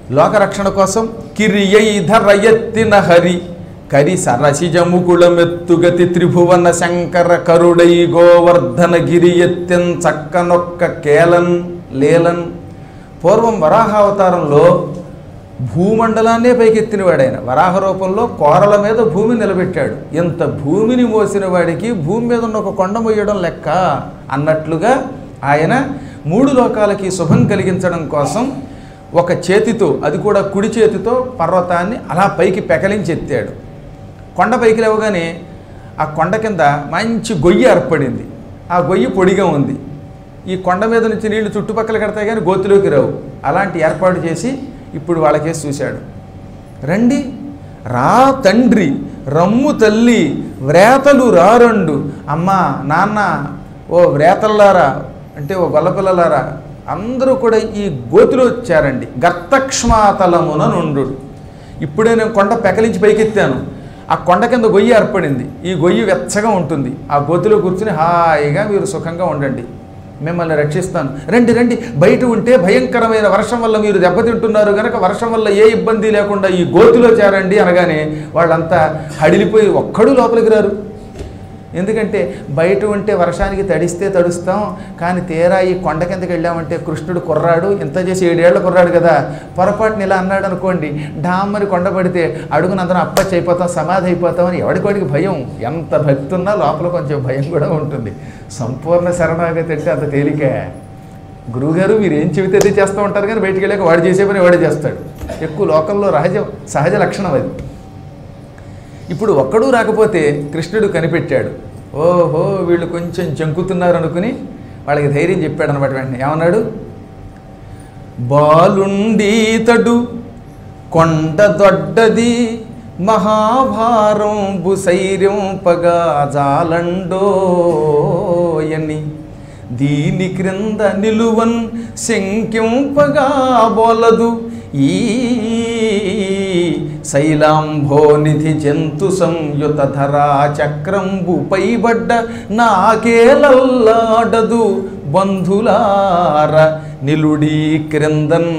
లోకరక్షణ కోసం కిరియైధరయత్తిన హరి కరి సరసిజముకుళమెత్తుగతి త్రిభువన శంకర కరుడై గోవర్ధన గిరి ఎత్తెన్ చక్కనొక్క కేలన్ లేలన్ పూర్వం వరాహావతారంలో భూమండలాన్నే పైకెత్తిన వాడైన వరాహ రూపంలో కోరల మీద భూమి నిలబెట్టాడు ఇంత భూమిని మోసిన వాడికి భూమి మీద ఉన్న ఒక కొండ మొయ్యడం లెక్క అన్నట్లుగా ఆయన మూడు లోకాలకి శుభం కలిగించడం కోసం ఒక చేతితో అది కూడా కుడి చేతితో పర్వతాన్ని అలా పైకి పెకలించి ఎత్తాడు కొండ పైకి లేవగానే ఆ కొండ కింద మంచి గొయ్యి ఏర్పడింది ఆ గొయ్యి పొడిగా ఉంది ఈ కొండ మీద నుంచి నీళ్లు చుట్టుపక్కల కడతాయి కానీ గోతులోకి రావు అలాంటి ఏర్పాటు చేసి ఇప్పుడు వాళ్ళకేసి చూశాడు రండి రా తండ్రి రమ్ము తల్లి వ్రేతలు రారండు అమ్మా నాన్న ఓ వ్రేతల్లారా అంటే ఓ గొల్లపిల్లలారా అందరూ కూడా ఈ గోతిలో వచ్చారండి గర్తక్ష్మాతలమున నుండు ఇప్పుడే నేను కొండ పెకలించి పైకెత్తాను ఆ కొండ కింద గొయ్యి ఏర్పడింది ఈ గొయ్యి వెచ్చగా ఉంటుంది ఆ గోతిలో కూర్చుని హాయిగా మీరు సుఖంగా ఉండండి మిమ్మల్ని రక్షిస్తాను రండి రండి బయట ఉంటే భయంకరమైన వర్షం వల్ల మీరు దెబ్బతింటున్నారు కనుక వర్షం వల్ల ఏ ఇబ్బంది లేకుండా ఈ గోతిలో చేరండి అనగానే వాళ్ళంతా హడిలిపోయి ఒక్కడు లోపలికి రారు ఎందుకంటే బయట ఉంటే వర్షానికి తడిస్తే తడుస్తాం కానీ తీరా ఈ కొండ కిందకి వెళ్ళామంటే కృష్ణుడు కుర్రాడు ఇంత చేసి ఏడేళ్ల కుర్రాడు కదా పొరపాటుని ఇలా అన్నాడు అనుకోండి డామ్మని కొండ పడితే అడుగునందరం అప్పచ్చి అయిపోతాం సమాధి అయిపోతామని ఎవడికోడికి భయం ఎంత భక్తి ఉన్నా లోపల కొంచెం భయం కూడా ఉంటుంది సంపూర్ణ శరణాగతి అంటే అంత తేలికే గురువుగారు మీరు ఏం చెబితే అది చేస్తూ ఉంటారు కానీ బయటికి వెళ్ళాక వాడు చేసే పని వాడే చేస్తాడు ఎక్కువ లోకంలో రహజ సహజ లక్షణం అది ఇప్పుడు ఒక్కడూ రాకపోతే కృష్ణుడు కనిపెట్టాడు ఓహో వీళ్ళు కొంచెం జంకుతున్నారు అనుకుని వాళ్ళకి ధైర్యం చెప్పాడు అనమాట వెంటనే ఏమన్నాడు బాలుండీతడు కొండ దొడ్డది మహాభారంబు శైర్యంపగా జాలండోయని దీని క్రింద నిలువన్ శంకింపగా బోలదు ఈ శైలాంభోనిధి జంతు సంయుత ధరా చక్రంబు పైబడ్డ నాకేలల్లాడదు బంధులార నిలుడీ క్రిందన్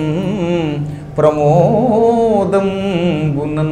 ప్రమోదంబునన్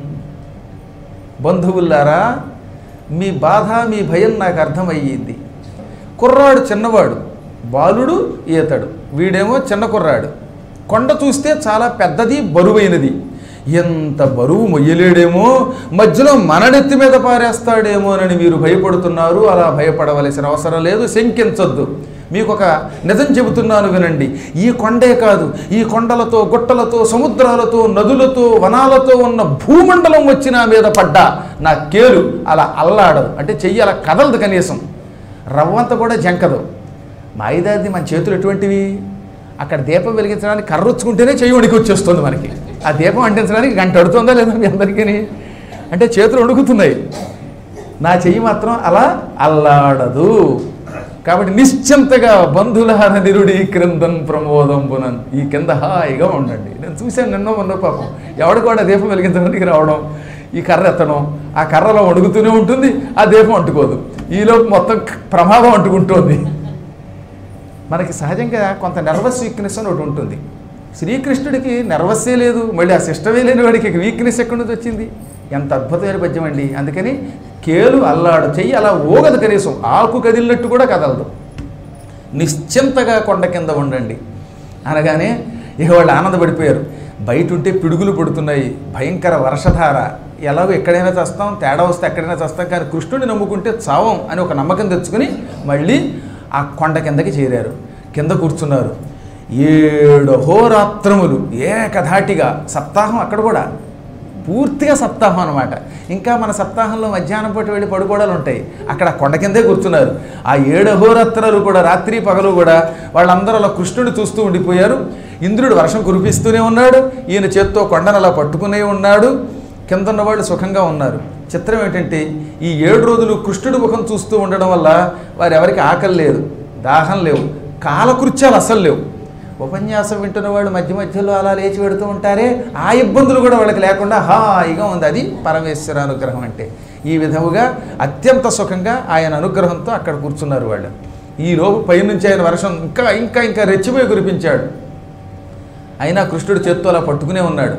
బంధువులారా మీ బాధ మీ భయం నాకు అర్థమయ్యింది కుర్రాడు చిన్నవాడు బాలుడు ఈతడు వీడేమో చిన్న కుర్రాడు కొండ చూస్తే చాలా పెద్దది బరువైనది ఎంత బరువు మొయ్యలేడేమో మధ్యలో మననెత్తి మీద పారేస్తాడేమోనని మీరు భయపడుతున్నారు అలా భయపడవలసిన అవసరం లేదు శంకించొద్దు మీకు ఒక నిజం చెబుతున్నాను వినండి ఈ కొండే కాదు ఈ కొండలతో గుట్టలతో సముద్రాలతో నదులతో వనాలతో ఉన్న భూమండలం వచ్చి నా మీద పడ్డా నా కేలు అలా అల్లాడదు అంటే చెయ్యి అలా కదలదు కనీసం రవ్వంత కూడా జంకదు మాయిదాది మన చేతులు ఎటువంటివి అక్కడ దీపం వెలిగించడానికి కర్రొచ్చుకుంటేనే చెయ్యి వణికి వచ్చేస్తుంది మనకి ఆ దీపం అంటించడానికి గంట అడుతుందా లేదా మీ అందరికీ అంటే చేతులు వణుకుతున్నాయి నా చెయ్యి మాత్రం అలా అల్లాడదు కాబట్టి నిశ్చింతగా బంధులహార నిరుడి క్రిందన్ ప్రమోదంబునన్ ఈ కింద హాయిగా ఉండండి నేను చూశాను నిన్నో మొన్న పాపం ఎవడు కూడా దీపం వెలిగించడానికి రావడం ఈ కర్ర ఎత్తడం ఆ కర్రలో వణుకుతూనే ఉంటుంది ఆ దీపం అంటుకోదు ఈలోపు మొత్తం ప్రమాదం అంటుకుంటోంది మనకి సహజంగా కొంత నర్వస్ వీక్నెస్ అని ఒకటి ఉంటుంది శ్రీకృష్ణుడికి నర్వస్సే లేదు మళ్ళీ ఆ సిస్టమే లేని వాడికి వీక్నెస్ ఎక్కడి నుంచి వచ్చింది ఎంత అద్భుతమైన పద్యం అండి అందుకని కేలు అల్లాడు చెయ్యి అలా ఊగదు కనీసం ఆకు కదిలినట్టు కూడా కదలదు నిశ్చింతగా కొండ కింద ఉండండి అనగానే ఇక వాళ్ళు ఆనందపడిపోయారు బయట ఉంటే పిడుగులు పడుతున్నాయి భయంకర వర్షధార ఎలాగో ఎక్కడైనా చస్తాం తేడా వస్తే ఎక్కడైనా చస్తాం కానీ కృష్ణుడిని నమ్ముకుంటే చావం అని ఒక నమ్మకం తెచ్చుకుని మళ్ళీ ఆ కొండ కిందకి చేరారు కింద కూర్చున్నారు ఏడు హోరాత్రములు ఏకధాటిగా సప్తాహం అక్కడ కూడా పూర్తిగా సప్తాహం అనమాట ఇంకా మన సప్తాహంలో మధ్యాహ్నం పూట వెళ్ళి పడుకోవడాలు ఉంటాయి అక్కడ కొండ కిందే కూర్చున్నారు ఆ ఏడు అహోరాత్రాలు కూడా రాత్రి పగలు కూడా వాళ్ళందరూ అలా కృష్ణుడు చూస్తూ ఉండిపోయారు ఇంద్రుడు వర్షం కురిపిస్తూనే ఉన్నాడు ఈయన చేత్తో కొండను అలా పట్టుకునే ఉన్నాడు కింద ఉన్న వాళ్ళు సుఖంగా ఉన్నారు చిత్రం ఏంటంటే ఈ ఏడు రోజులు కృష్ణుడి ముఖం చూస్తూ ఉండడం వల్ల వారు ఎవరికి ఆకలి లేదు దాహం లేవు కాలకృత్యాలు అస్సలు లేవు ఉపన్యాసం వింటున్న వాళ్ళు మధ్య మధ్యలో అలా లేచి పెడుతూ ఉంటారే ఆ ఇబ్బందులు కూడా వాళ్ళకి లేకుండా హాయిగా ఉంది అది పరమేశ్వర అనుగ్రహం అంటే ఈ విధముగా అత్యంత సుఖంగా ఆయన అనుగ్రహంతో అక్కడ కూర్చున్నారు వాళ్ళు ఈ లోపు పైనుంచి ఆయన వర్షం ఇంకా ఇంకా ఇంకా రెచ్చిపోయి కురిపించాడు అయినా కృష్ణుడు చేత్తో అలా పట్టుకునే ఉన్నాడు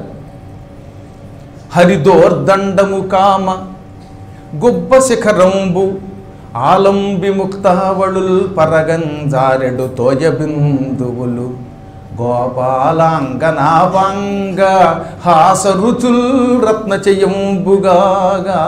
హరిదోర్దండము కామ గొబ్బ శిఖరంబు ఆలంబి ముక్తావళుల్ పరగంజారెడు తోయ బిందువులు గోపాలాంగనాపాంగ హాస రుచుల్ రత్న చెయ్యంబుగాగా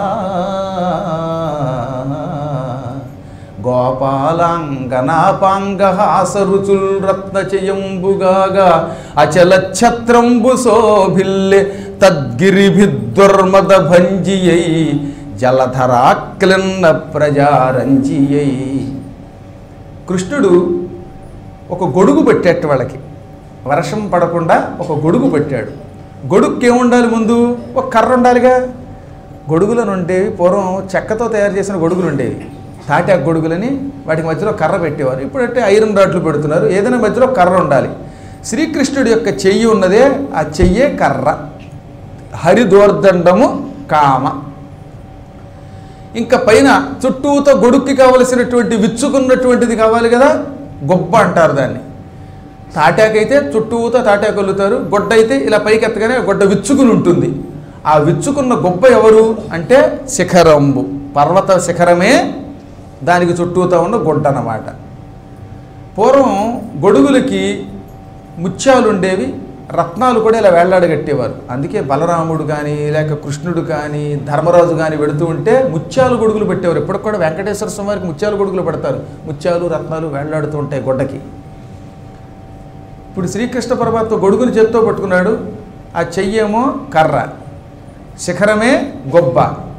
గోపాలాంగనాపాంగ హాస రుచుల్ రత్న చెయ్యంబుగాగా అచల ఛత్రంబు శోభిల్లె తద్గిరిభిద్దుర్మద భంజియై జలధరాక్లన్న ప్రజారంజియై కృష్ణుడు ఒక గొడుగు పెట్టేట వాళ్ళకి వర్షం పడకుండా ఒక గొడుగు పెట్టాడు గొడుగుకి ఏముండాలి ముందు ఒక కర్ర ఉండాలిగా గొడుగులను ఉండేవి పూర్వం చెక్కతో తయారు చేసిన గొడుగులు ఉండేవి తాటాకు గొడుగులని వాటికి మధ్యలో కర్ర పెట్టేవారు ఇప్పుడంటే ఐరన్ రాడ్లు పెడుతున్నారు ఏదైనా మధ్యలో కర్ర ఉండాలి శ్రీకృష్ణుడి యొక్క చెయ్యి ఉన్నదే ఆ చెయ్యే కర్ర హరిదోర్దండము కామ ఇంకా పైన చుట్టూతో గొడుక్కి కావలసినటువంటి విచ్చుకున్నటువంటిది కావాలి కదా గొబ్బ అంటారు దాన్ని తాటాకైతే చుట్టూతో తాటాకు వల్లుతారు గొడ్డ అయితే ఇలా పైకి ఎత్తగానే గొడ్డ విచ్చుకుని ఉంటుంది ఆ విచ్చుకున్న గొబ్బ ఎవరు అంటే శిఖరంబు పర్వత శిఖరమే దానికి చుట్టూతో ఉన్న గుడ్డ అన్నమాట పూర్వం గొడుగులకి ముత్యాలు ఉండేవి రత్నాలు కూడా ఇలా వేళ్లాడగట్టేవారు అందుకే బలరాముడు కానీ లేక కృష్ణుడు కానీ ధర్మరాజు కానీ వెడుతూ ఉంటే ముత్యాలు గొడుగులు పెట్టేవారు ఇప్పటికి కూడా వెంకటేశ్వర స్వామి వారికి ముత్యాలు గొడుగులు పెడతారు ముత్యాలు రత్నాలు వేళ్లాడుతూ ఉంటాయి గుడ్డకి ఇప్పుడు శ్రీకృష్ణ పరమాత్మ గొడుగుని చేత్తో పట్టుకున్నాడు ఆ చెయ్యేమో కర్ర శిఖరమే గొబ్బ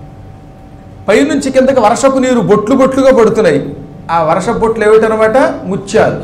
పైనుంచి కిందకి వర్షపు నీరు బొట్లు బొట్లుగా పడుతున్నాయి ఆ వర్షపు బొట్లు ఏమిటనమాట ముత్యాలు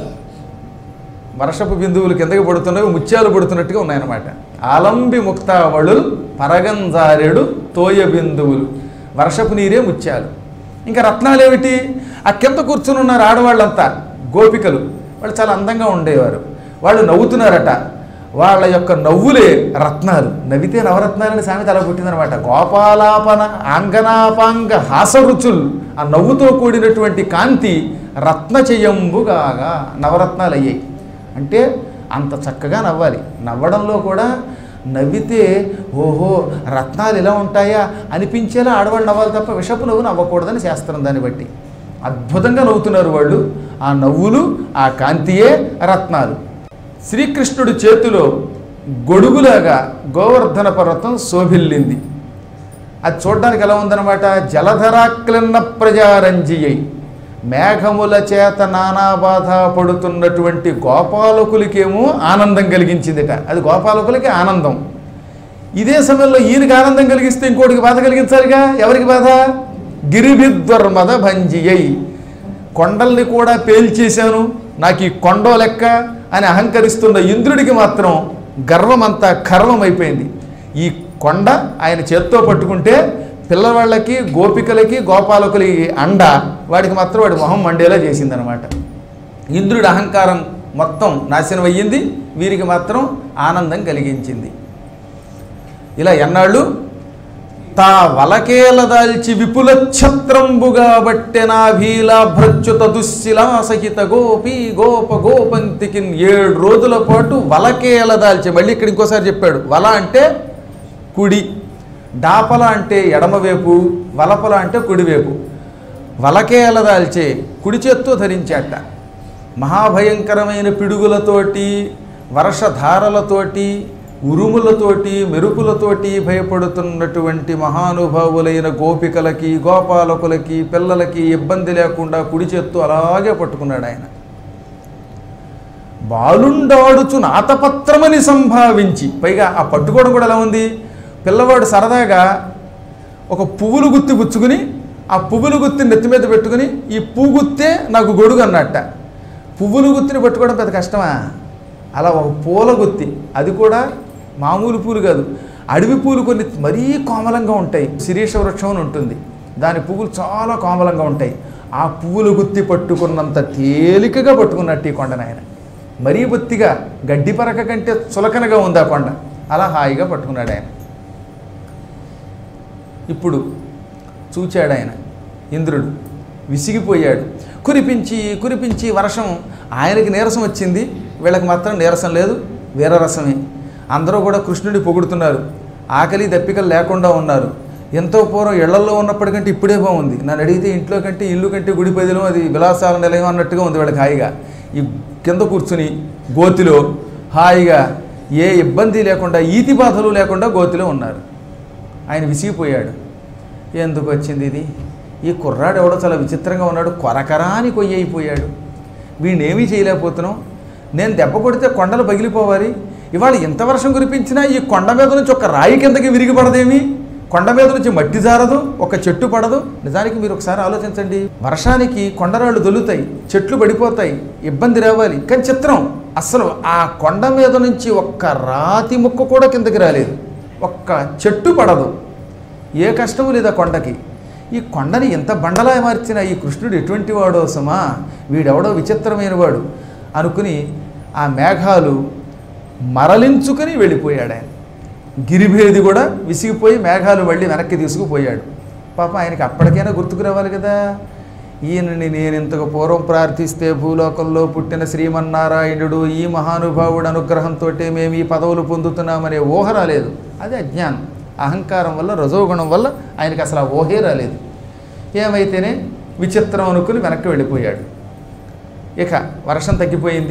వర్షపు బిందువులు కిందకి పడుతున్నాయి ముత్యాలు పడుతున్నట్టుగా ఉన్నాయన్నమాట ఆలంబి ముక్తావళులు పరగంజారెడు తోయ బిందువులు వర్షపు నీరే ముత్యాలు ఇంకా రత్నాలు ఏమిటి ఆ కింద కూర్చుని ఉన్నారు ఆడవాళ్ళంతా గోపికలు వాళ్ళు చాలా అందంగా ఉండేవారు వాళ్ళు నవ్వుతున్నారట వాళ్ళ యొక్క నవ్వులే రత్నాలు నవ్వితే నవరత్నాలని సామెత అలా పుట్టిందనమాట గోపాలాపన ఆంగనాపాంగ హాసరుచుల్ ఆ నవ్వుతో కూడినటువంటి కాంతి రత్న చెయ్యంబుగాగా నవరత్నాలు అయ్యాయి అంటే అంత చక్కగా నవ్వాలి నవ్వడంలో కూడా నవ్వితే ఓహో రత్నాలు ఇలా ఉంటాయా అనిపించేలా ఆడవాళ్ళు నవ్వాలి తప్ప విషపు నవ్వు నవ్వకూడదని శాస్త్రం దాన్ని బట్టి అద్భుతంగా నవ్వుతున్నారు వాళ్ళు ఆ నవ్వులు ఆ కాంతియే రత్నాలు శ్రీకృష్ణుడి చేతిలో గొడుగులాగా గోవర్ధన పర్వతం శోభిల్లింది అది చూడడానికి ఎలా ఉందన్నమాట జలధరాక్లన్న ప్రజారంజియై మేఘముల చేత నానా బాధ పడుతున్నటువంటి గోపాలకులకేమో ఆనందం కలిగించిందిట అది గోపాలకులకి ఆనందం ఇదే సమయంలో ఈయనకి ఆనందం కలిగిస్తే ఇంకోటికి బాధ కలిగించాలిగా ఎవరికి బాధ గిరిభిద్వర్మద భంజియై కొండల్ని కూడా పేల్చేశాను నాకు ఈ కొండో లెక్క అని అహంకరిస్తున్న ఇంద్రుడికి మాత్రం గర్వమంతా కర్వమైపోయింది ఈ కొండ ఆయన చేత్తో పట్టుకుంటే పిల్లవాళ్ళకి గోపికలకి గోపాలకులకి అండ వాడికి మాత్రం వాడి మొహం మండేలా చేసిందనమాట ఇంద్రుడి అహంకారం మొత్తం నాశనం అయ్యింది వీరికి మాత్రం ఆనందం కలిగించింది ఇలా ఎన్నాళ్ళు తా వలకేల దాల్చి విపుల ఛత్రంబుగా బట్టెనాభీల భ్రచ్యుత దుశ్శిలా సహిత గోపి గోప గోపంతికి ఏడు రోజుల పాటు వలకేల దాల్చి మళ్ళీ ఇక్కడ ఇంకోసారి చెప్పాడు వల అంటే కుడి డాపల అంటే ఎడమవైపు వలపల అంటే కుడివైపు వలకేల దాల్చే కుడి చేత్తో ధరించాట మహాభయంకరమైన పిడుగులతోటి వర్షధారలతోటి ఉరుములతోటి మెరుపులతోటి భయపడుతున్నటువంటి మహానుభావులైన గోపికలకి గోపాలకులకి పిల్లలకి ఇబ్బంది లేకుండా కుడి చేత్తో అలాగే పట్టుకున్నాడు ఆయన బాలుండాడుచు నాతపత్రమని సంభావించి పైగా ఆ పట్టుకోవడం కూడా ఎలా ఉంది పిల్లవాడు సరదాగా ఒక పువ్వులు గుత్తి పుచ్చుకుని ఆ పువ్వులు గుత్తి నెత్తి మీద పెట్టుకుని ఈ పువ్వు గుత్తే నాకు గొడుగు అన్నట్ట పువ్వులు గుత్తిని పట్టుకోవడం పెద్ద కష్టమా అలా ఒక పూల గుత్తి అది కూడా మామూలు పూలు కాదు అడవి పూలు కొన్ని మరీ కోమలంగా ఉంటాయి శిరీష వృక్షం అని ఉంటుంది దాని పువ్వులు చాలా కోమలంగా ఉంటాయి ఆ పువ్వులు గుత్తి పట్టుకున్నంత తేలికగా పట్టుకున్నట్టు ఈ కొండను ఆయన మరీ బొత్తిగా గడ్డి పరక కంటే చులకనగా ఉంది ఆ కొండ అలా హాయిగా పట్టుకున్నాడు ఆయన ఇప్పుడు చూచాడు ఆయన ఇంద్రుడు విసిగిపోయాడు కురిపించి కురిపించి వర్షం ఆయనకి నీరసం వచ్చింది వీళ్ళకి మాత్రం నీరసం లేదు వీరరసమే అందరూ కూడా కృష్ణుడి పొగుడుతున్నారు ఆకలి దప్పికలు లేకుండా ఉన్నారు ఎంతో పూర్వం ఇళ్లలో ఉన్నప్పటికంటే ఇప్పుడే బాగుంది నన్ను అడిగితే ఇంట్లో కంటే ఇల్లు కంటే గుడి పదిలో అది విలాసాల నిలయం అన్నట్టుగా ఉంది వాళ్ళకి హాయిగా ఈ కింద కూర్చుని గోతిలో హాయిగా ఏ ఇబ్బంది లేకుండా ఈతి బాధలు లేకుండా గోతిలో ఉన్నారు ఆయన విసిగిపోయాడు ఎందుకు వచ్చింది ఇది ఈ కుర్రాడు ఎవడో చాలా విచిత్రంగా ఉన్నాడు కొరకరాని కొయ్యి అయిపోయాడు వీడిని ఏమీ చేయలేకపోతున్నాం నేను దెబ్బ కొడితే కొండలు పగిలిపోవాలి ఇవాళ ఎంత వర్షం కురిపించినా ఈ కొండ మీద నుంచి ఒక రాయి కిందకి విరిగి పడదేమి కొండ మీద నుంచి మట్టి జారదు ఒక చెట్టు పడదు నిజానికి మీరు ఒకసారి ఆలోచించండి వర్షానికి కొండరాళ్ళు దొలుతాయి చెట్లు పడిపోతాయి ఇబ్బంది రావాలి కానీ చిత్రం అసలు ఆ కొండ మీద నుంచి ఒక్క రాతి ముక్క కూడా కిందకి రాలేదు ఒక్క చెట్టు పడదు ఏ కష్టము లేదు ఆ కొండకి ఈ కొండని ఎంత బండలా మార్చిన ఈ కృష్ణుడు ఎటువంటి వాడో సుమా వీడెవడో విచిత్రమైన వాడు అనుకుని ఆ మేఘాలు మరలించుకొని వెళ్ళిపోయాడు ఆయన గిరిభేది కూడా విసిగిపోయి మేఘాలు మళ్ళీ వెనక్కి తీసుకుపోయాడు పాప ఆయనకి అప్పటికైనా గుర్తుకు రావాలి కదా ఈయనని నేను ఇంతకు పూర్వం ప్రార్థిస్తే భూలోకంలో పుట్టిన శ్రీమన్నారాయణుడు ఈ మహానుభావుడు అనుగ్రహంతో మేము ఈ పదవులు పొందుతున్నామనే ఊహ రాలేదు అది అజ్ఞానం అహంకారం వల్ల రజోగుణం వల్ల ఆయనకి అసలు ఆ ఊహే రాలేదు ఏమైతేనే విచిత్రం అనుకుని వెనక్కి వెళ్ళిపోయాడు ఇక వర్షం తగ్గిపోయింది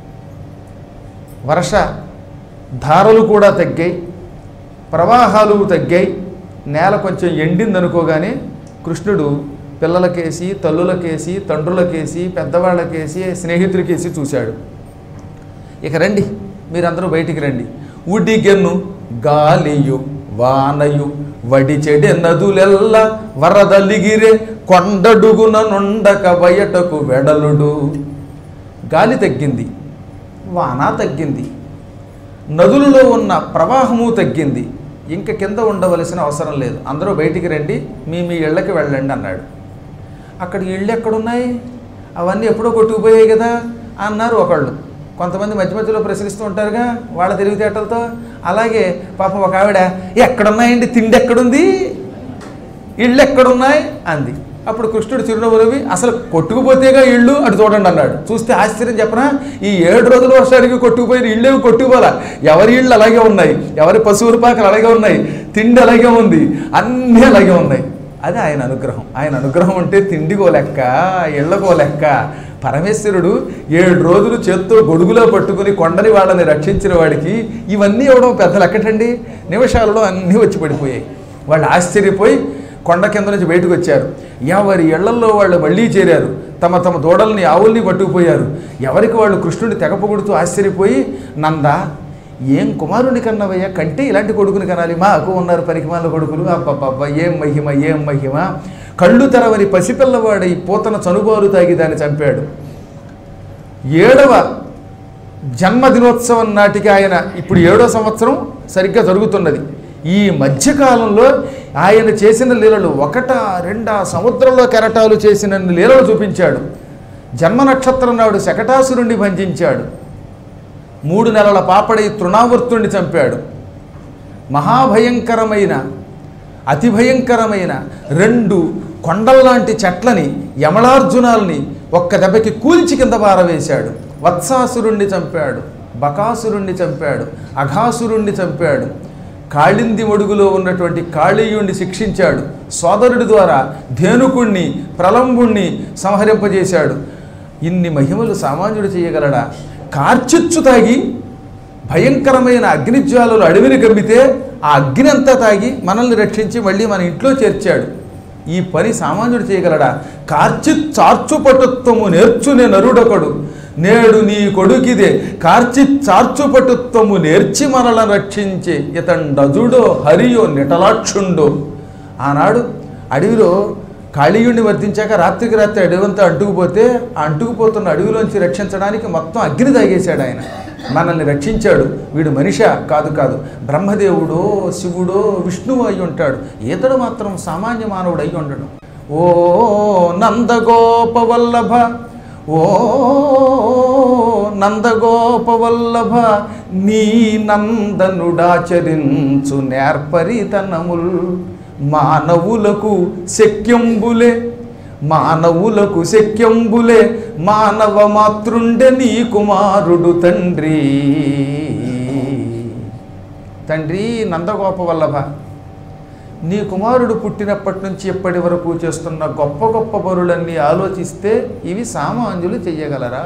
వర్ష ధారలు కూడా తగ్గాయి ప్రవాహాలు తగ్గాయి నేల కొంచెం ఎండింది అనుకోగానే కృష్ణుడు పిల్లలకేసి తల్లులకేసి తండ్రులకేసి పెద్దవాళ్ళకేసి స్నేహితులకేసి చూశాడు ఇక రండి మీరందరూ బయటికి రండి ఉడిగెన్ను గాలియు వానయు వడి చెడె నదులెల్ల వరదలిగిరే కొండడుగున నుండక బయటకు వెడలుడు గాలి తగ్గింది వాన తగ్గింది నదులలో ఉన్న ప్రవాహము తగ్గింది ఇంక కింద ఉండవలసిన అవసరం లేదు అందరూ బయటికి రండి మీ మీ ఇళ్ళకి వెళ్ళండి అన్నాడు అక్కడ ఇళ్ళు ఎక్కడున్నాయి అవన్నీ ఎప్పుడో కొట్టుకుపోయాయి కదా అన్నారు ఒకళ్ళు కొంతమంది మధ్య మధ్యలో ప్రశ్నిస్తూ ఉంటారుగా వాళ్ళ తెలివితేటలతో అలాగే పాపం ఒక ఆవిడ ఎక్కడున్నాయండి తిండి ఎక్కడుంది ఇళ్ళు ఎక్కడున్నాయి అంది అప్పుడు కృష్ణుడు చిరునవ్వులవి అసలు కొట్టుకుపోతేగా ఇళ్ళు అటు చూడండి అన్నాడు చూస్తే ఆశ్చర్యం చెప్పనా ఈ ఏడు రోజుల వర్షానికి కొట్టుకుపోయిన ఇళ్ళేవి కొట్టుకుపోలా ఎవరి ఇళ్ళు అలాగే ఉన్నాయి ఎవరి పశువుల పాకలు అలాగే ఉన్నాయి తిండి అలాగే ఉంది అన్నీ అలాగే ఉన్నాయి అది ఆయన అనుగ్రహం ఆయన అనుగ్రహం అంటే తిండికో లెక్క ఇళ్ళకో లెక్క పరమేశ్వరుడు ఏడు రోజులు చేత్తో గొడుగులో పట్టుకుని కొండని వాళ్ళని రక్షించిన వాడికి ఇవన్నీ ఇవ్వడం పెద్ద లెక్కటండి నిమిషాలలో అన్నీ వచ్చి పడిపోయాయి వాళ్ళు ఆశ్చర్యపోయి కొండ కింద నుంచి బయటకు వచ్చారు ఎవరి ఇళ్లల్లో వాళ్ళు మళ్ళీ చేరారు తమ తమ దూడల్ని ఆవుల్ని పట్టుకుపోయారు ఎవరికి వాళ్ళు కృష్ణుడిని తెగపొగుడుతూ ఆశ్చర్యపోయి నందా ఏం కుమారుని కన్నవయ్యా కంటే ఇలాంటి కొడుకుని కనాలి మాకు ఉన్నారు పరికిమాల కొడుకులు అబ్బబ్బబ్బ ఏం మహిమ ఏం మహిమ కళ్ళు తెరవని పసిపిల్లవాడై పూతన చనుబాలు తాగి దాన్ని చంపాడు ఏడవ జన్మదినోత్సవం నాటికి ఆయన ఇప్పుడు ఏడో సంవత్సరం సరిగ్గా జరుగుతున్నది ఈ మధ్యకాలంలో ఆయన చేసిన లీలలు ఒకట రెండా సముద్రంలో కెరటాలు చేసిన లీలలు చూపించాడు జన్మ నక్షత్రం నాడు శకటాసురుణ్ణి భంజించాడు మూడు నెలల పాపడై తృణావర్తుణ్ణి చంపాడు మహాభయంకరమైన అతి భయంకరమైన రెండు కొండల్లాంటి చెట్లని యమళార్జునాల్ని ఒక్క దెబ్బకి కూల్చి కింద పారవేశాడు వత్సాసురుణ్ణి చంపాడు బకాసురుణ్ణి చంపాడు అఘాసురుణ్ణి చంపాడు కాళింది మడుగులో ఉన్నటువంటి కాళీయుణ్ణి శిక్షించాడు సోదరుడి ద్వారా ధేనుకుణ్ణి ప్రలంబుణ్ణి సంహరింపజేశాడు ఇన్ని మహిమలు సామాన్యుడు చేయగలడా కార్చిచ్చు తాగి భయంకరమైన అగ్నిజ్వాలలు అడవిని గమ్మితే ఆ అగ్ని అంతా తాగి మనల్ని రక్షించి మళ్ళీ మన ఇంట్లో చేర్చాడు ఈ పని సామాన్యుడు చేయగలడా కార్చి చార్చుపటుత్వము నేర్చునే నరుడొకడు నేడు నీ కొడుకిదే కార్చి చార్చుపటుత్వము నేర్చి మనలను రక్షించే ఇతండజుడో హరియో నిటలాక్షుండో ఆనాడు అడవిలో కాళీయుణ్ణి వర్తించాక రాత్రికి రాత్రి అడవంతా అంటుకుపోతే ఆ అంటుకుపోతున్న అడవిలోంచి రక్షించడానికి మొత్తం అగ్ని తాగేశాడు ఆయన మనల్ని రక్షించాడు వీడు మనిష కాదు కాదు బ్రహ్మదేవుడో శివుడో విష్ణువు అయి ఉంటాడు ఈతడు మాత్రం సామాన్య మానవుడు అయి ఉండడు ఓ నందగోపవల్లభ ఓ నందగోపవల్లభ నీ నందనుడాచరించు నేర్పరితనముల్ మానవులకు శక్యంబులే మానవులకు శక్యంబులే మానవ మాతృండె నీ కుమారుడు తండ్రి తండ్రి నందగోప వల్లభ నీ కుమారుడు పుట్టినప్పటి నుంచి ఎప్పటి వరకు చేస్తున్న గొప్ప గొప్ప పనులన్నీ ఆలోచిస్తే ఇవి సామాన్యులు చెయ్యగలరా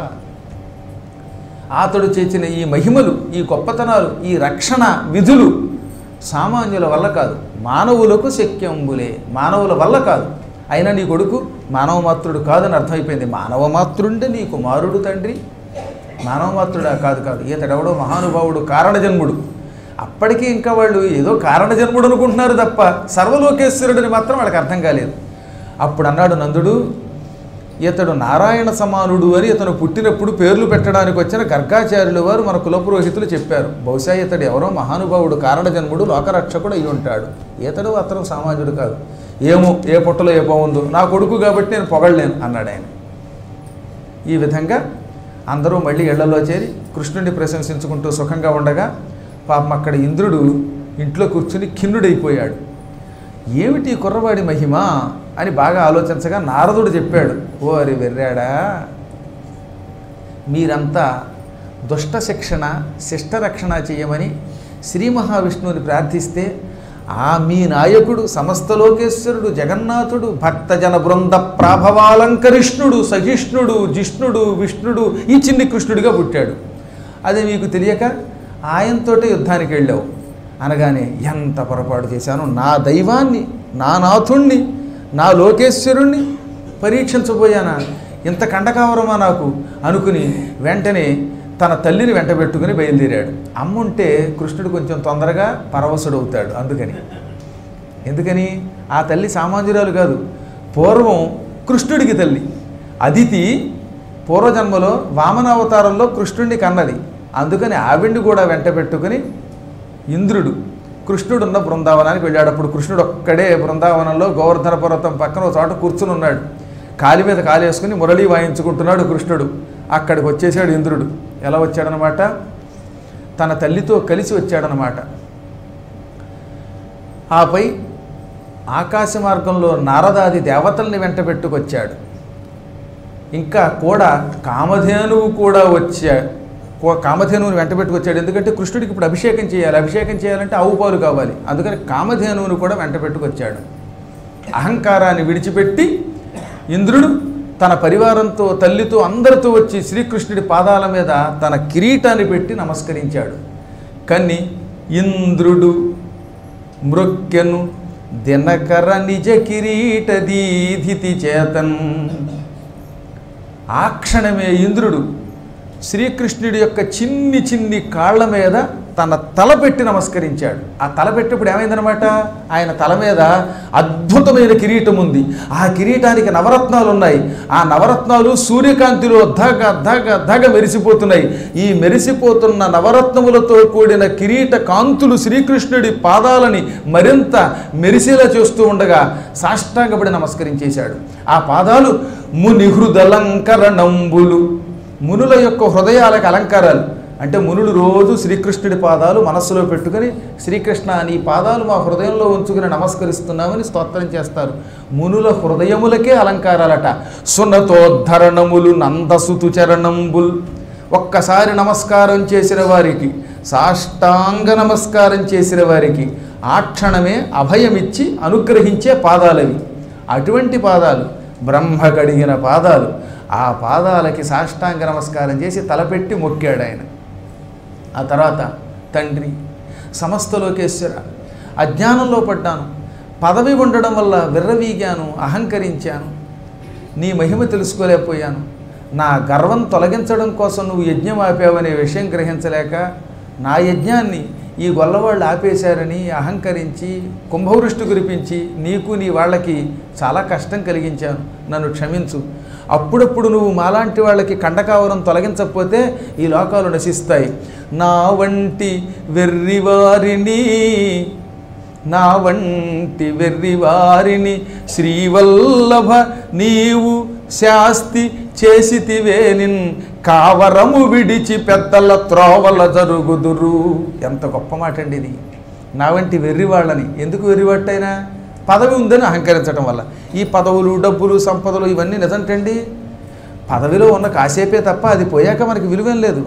అతడు చేసిన ఈ మహిమలు ఈ గొప్పతనాలు ఈ రక్షణ విధులు సామాన్యుల వల్ల కాదు మానవులకు శక్యంబులే మానవుల వల్ల కాదు అయినా నీ కొడుకు మానవ మాత్రుడు కాదని అర్థమైపోయింది మానవ మాతృండే నీ కుమారుడు తండ్రి మానవ మాతృడా కాదు కాదు ఈతడెవడో మహానుభావుడు కారణజన్ముడు అప్పటికీ ఇంకా వాళ్ళు ఏదో కారణజన్ముడు అనుకుంటున్నారు తప్ప సర్వలోకేశ్వరుడిని మాత్రం వాళ్ళకి అర్థం కాలేదు అప్పుడు అన్నాడు నందుడు ఇతడు నారాయణ సమానుడు అని ఇతను పుట్టినప్పుడు పేర్లు పెట్టడానికి వచ్చిన గర్గాచార్యుల వారు మన కులపురోహితులు చెప్పారు బహుశా ఇతడు ఎవరో మహానుభావుడు కారణజన్ముడు లోకరక్షకుడు అయి ఉంటాడు ఇతడు అతను సామాన్యుడు కాదు ఏమో ఏ పుట్టలో ఏ బాగుందో నా కొడుకు కాబట్టి నేను పొగడలేను అన్నాడు ఆయన ఈ విధంగా అందరూ మళ్ళీ ఇళ్లలో చేరి కృష్ణుడిని ప్రశంసించుకుంటూ సుఖంగా ఉండగా పాపం అక్కడ ఇంద్రుడు ఇంట్లో కూర్చుని ఖిన్నుడైపోయాడు ఏమిటి ఈ కుర్రవాడి మహిమ అని బాగా ఆలోచించగా నారదుడు చెప్పాడు ఓ అరి వెర్రాడా మీరంతా దుష్ట శిక్షణ శిష్ట రక్షణ చేయమని శ్రీ మహావిష్ణువుని ప్రార్థిస్తే ఆ మీ నాయకుడు సమస్త లోకేశ్వరుడు జగన్నాథుడు భక్తజన బృంద ప్రాభవాలంకరిష్ణుడు సహిష్ణుడు జిష్ణుడు విష్ణుడు ఈ చిన్ని కృష్ణుడిగా పుట్టాడు అది మీకు తెలియక ఆయనతోటే యుద్ధానికి వెళ్ళావు అనగానే ఎంత పొరపాటు చేశాను నా దైవాన్ని నా నాథుణ్ణి నా లోకేశ్వరుణ్ణి పరీక్షించబోయానా ఇంత కండకావరమా నాకు అనుకుని వెంటనే తన తల్లిని వెంట పెట్టుకుని బయలుదేరాడు అమ్ముంటే కృష్ణుడు కొంచెం తొందరగా పరవశుడవుతాడు అందుకని ఎందుకని ఆ తల్లి సామాన్యురాలు కాదు పూర్వం కృష్ణుడికి తల్లి అదితి పూర్వజన్మలో వామనావతారంలో కృష్ణుడిని కన్నది అందుకని ఆవిడ్ని కూడా వెంట పెట్టుకుని ఇంద్రుడు కృష్ణుడున్న బృందావనానికి వెళ్ళాడు అప్పుడు కృష్ణుడు ఒక్కడే బృందావనంలో గోవర్ధన పర్వతం పక్కన ఒక చోట కూర్చుని ఉన్నాడు కాలి మీద కాలు వేసుకుని మురళి వాయించుకుంటున్నాడు కృష్ణుడు అక్కడికి వచ్చేసాడు ఇంద్రుడు ఎలా వచ్చాడనమాట తన తల్లితో కలిసి వచ్చాడనమాట ఆపై ఆకాశ మార్గంలో నారదాది దేవతల్ని వెంట పెట్టుకొచ్చాడు ఇంకా కూడా కామధేనువు కూడా వచ్చా కో- కామధేనువుని వెంట పెట్టుకొచ్చాడు ఎందుకంటే కృష్ణుడికి ఇప్పుడు అభిషేకం చేయాలి అభిషేకం చేయాలంటే ఆవు పాలు కావాలి అందుకని కామధేనువుని కూడా వెంట పెట్టుకొచ్చాడు అహంకారాన్ని విడిచిపెట్టి ఇంద్రుడు తన పరివారంతో తల్లితో అందరితో వచ్చి శ్రీకృష్ణుడి పాదాల మీద తన కిరీటాన్ని పెట్టి నమస్కరించాడు కానీ ఇంద్రుడు మృక్కెను దినకర నిజ కిరీట దీధితి చేతన్ ఆ క్షణమే ఇంద్రుడు శ్రీకృష్ణుడి యొక్క చిన్ని చిన్ని కాళ్ళ మీద తన తల పెట్టి నమస్కరించాడు ఆ తల పెట్టినప్పుడు ఏమైందనమాట ఆయన తల మీద అద్భుతమైన కిరీటం ఉంది ఆ కిరీటానికి నవరత్నాలు ఉన్నాయి ఆ నవరత్నాలు సూర్యకాంతిలో ధగ ధగ ధగ మెరిసిపోతున్నాయి ఈ మెరిసిపోతున్న నవరత్నములతో కూడిన కిరీట కాంతులు శ్రీకృష్ణుడి పాదాలని మరింత మెరిసేలా చేస్తూ ఉండగా సాష్టాంగపడి నమస్కరించేశాడు ఆ పాదాలు మునిహృదలంకరణంబులు మునుల యొక్క హృదయాలకు అలంకారాలు అంటే మునులు రోజు శ్రీకృష్ణుడి పాదాలు మనస్సులో పెట్టుకొని శ్రీకృష్ణ నీ పాదాలు మా హృదయంలో ఉంచుకుని నమస్కరిస్తున్నామని స్తోత్రం చేస్తారు మునుల హృదయములకే అలంకారాలట సున్నతోద్ధరణములు నందసుతు చరణంబుల్ ఒక్కసారి నమస్కారం చేసిన వారికి సాష్టాంగ నమస్కారం చేసిన వారికి ఆ క్షణమే అభయమిచ్చి అనుగ్రహించే పాదాలవి అటువంటి పాదాలు బ్రహ్మ కడిగిన పాదాలు ఆ పాదాలకి సాష్టాంగ నమస్కారం చేసి తలపెట్టి మొక్కాడు ఆయన ఆ తర్వాత తండ్రి సమస్త లోకేశ్వర అజ్ఞానంలో పడ్డాను పదవి ఉండడం వల్ల విర్రవీగాను అహంకరించాను నీ మహిమ తెలుసుకోలేకపోయాను నా గర్వం తొలగించడం కోసం నువ్వు యజ్ఞం ఆపావనే విషయం గ్రహించలేక నా యజ్ఞాన్ని ఈ గొల్లవాళ్ళు ఆపేశారని అహంకరించి కుంభవృష్టి కురిపించి నీకు నీ వాళ్ళకి చాలా కష్టం కలిగించాను నన్ను క్షమించు అప్పుడప్పుడు నువ్వు మాలాంటి వాళ్ళకి కండకావరం తొలగించకపోతే ఈ లోకాలు నశిస్తాయి నా వంటి వెర్రివారిని నా వంటి వెర్రివారిని శ్రీవల్లభ నీవు శాస్తి చేసితివేనిన్ కావరము విడిచి పెద్దల త్రోవల జరుగుదురు ఎంత గొప్ప మాట అండి ఇది నా వంటి వెర్రివాళ్ళని ఎందుకు వెర్రివట్టైనా పదవి ఉందని అహంకరించడం వల్ల ఈ పదవులు డబ్బులు సంపదలు ఇవన్నీ నిజంటండి పదవిలో ఉన్న కాసేపే తప్ప అది పోయాక మనకి విలువేం లేదు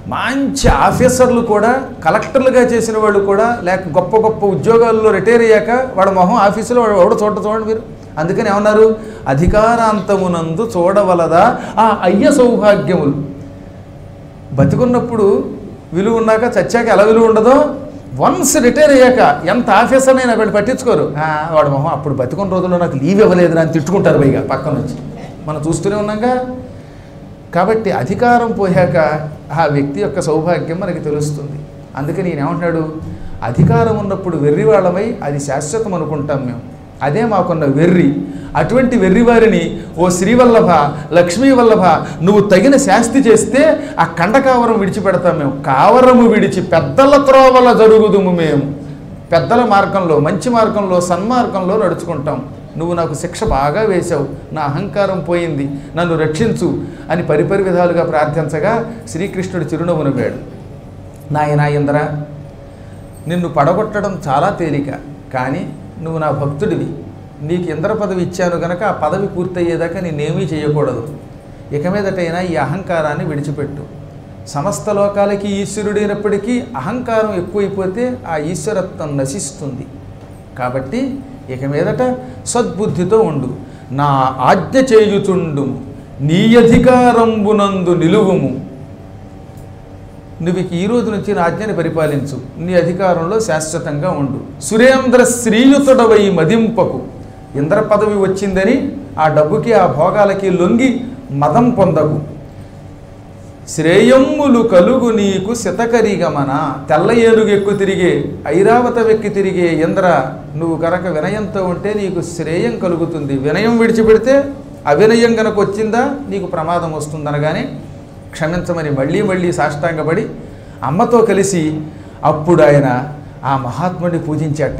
మంచి ఆఫీసర్లు కూడా కలెక్టర్లుగా చేసిన వాళ్ళు కూడా లేక గొప్ప గొప్ప ఉద్యోగాల్లో రిటైర్ అయ్యాక వాడు మొహం ఆఫీసులో వాడు ఎవడో చూడ చూడండి మీరు అందుకని ఏమన్నారు అధికారాంతమునందు చూడవలదా ఆ అయ్య సౌభాగ్యములు బతికున్నప్పుడు విలువ ఉన్నాక చచ్చాక ఎలా విలువ ఉండదో వన్స్ రిటైర్ అయ్యాక ఎంత ఆఫీసర్ అయినా వీళ్ళు పట్టించుకోరు "ఆ, వాడు మొహం అప్పుడు బతికున్న రోజుల్లో నాకు లీవ్ ఇవ్వలేదు అని తిట్టుకుంటారు పైగా పక్కన నుంచి మనం చూస్తూనే ఉన్నాగా కాబట్టి అధికారం పోయాక ఆ వ్యక్తి యొక్క సౌభాగ్యం మనకి తెలుస్తుంది అందుకని ఈయన ఏమంటున్నాడు అధికారం ఉన్నప్పుడు వెర్రి వాళ్ళమై అది శాశ్వతం అనుకుంటాం మేము అదే మాకున్న వెర్రి అటువంటి వెర్రి వారిని ఓ శ్రీవల్లభ లక్ష్మీ వల్లభ నువ్వు తగిన శాస్తి చేస్తే ఆ కండకావరం విడిచిపెడతాం మేము కావరము విడిచి పెద్దల త్రోవల జరుగుదుము మేము పెద్దల మార్గంలో మంచి మార్గంలో సన్మార్గంలో నడుచుకుంటాం నువ్వు నాకు శిక్ష బాగా వేశావు నా అహంకారం పోయింది నన్ను రక్షించు అని పరిపరి విధాలుగా ప్రార్థించగా శ్రీకృష్ణుడు చిరునవ్వు నవ్వాడు నాయనా ఇంద్ర నిన్ను పడగొట్టడం చాలా తేలిక కానీ నువ్వు నా భక్తుడివి నీకు ఇంద్ర పదవి ఇచ్చాను గనక ఆ పదవి పూర్తయ్యేదాకా నేనేమీ చేయకూడదు ఇక మీదటైనా ఈ అహంకారాన్ని విడిచిపెట్టు సమస్త లోకాలకి ఈశ్వరుడైనప్పటికీ అహంకారం ఎక్కువైపోతే ఆ ఈశ్వరత్వం నశిస్తుంది కాబట్టి ఇక మీదట సద్బుద్ధితో ఉండు నా ఆజ్ఞ చేయుచుండు నీ అధికారంబునందు నిలువుము నువ్వు ఇక ఈ రోజు నుంచి నా ఆజ్ఞని పరిపాలించు నీ అధికారంలో శాశ్వతంగా ఉండు సురేంద్ర శ్రీయుతుడవై మదింపకు ఇంద్ర పదవి వచ్చిందని ఆ డబ్బుకి ఆ భోగాలకి లొంగి మదం పొందకు శ్రేయమ్ములు కలుగు నీకు శతకరిగమన తెల్ల ఏనుగు ఎక్కు తిరిగే ఐరావత వెక్కి తిరిగే ఇంద్ర నువ్వు కనుక వినయంతో ఉంటే నీకు శ్రేయం కలుగుతుంది వినయం విడిచిపెడితే అవినయం కనుక వచ్చిందా నీకు ప్రమాదం వస్తుందనగానే క్షమించమని మళ్ళీ మళ్ళీ సాష్టాంగపడి అమ్మతో కలిసి అప్పుడు ఆయన ఆ మహాత్ముడిని పూజించాట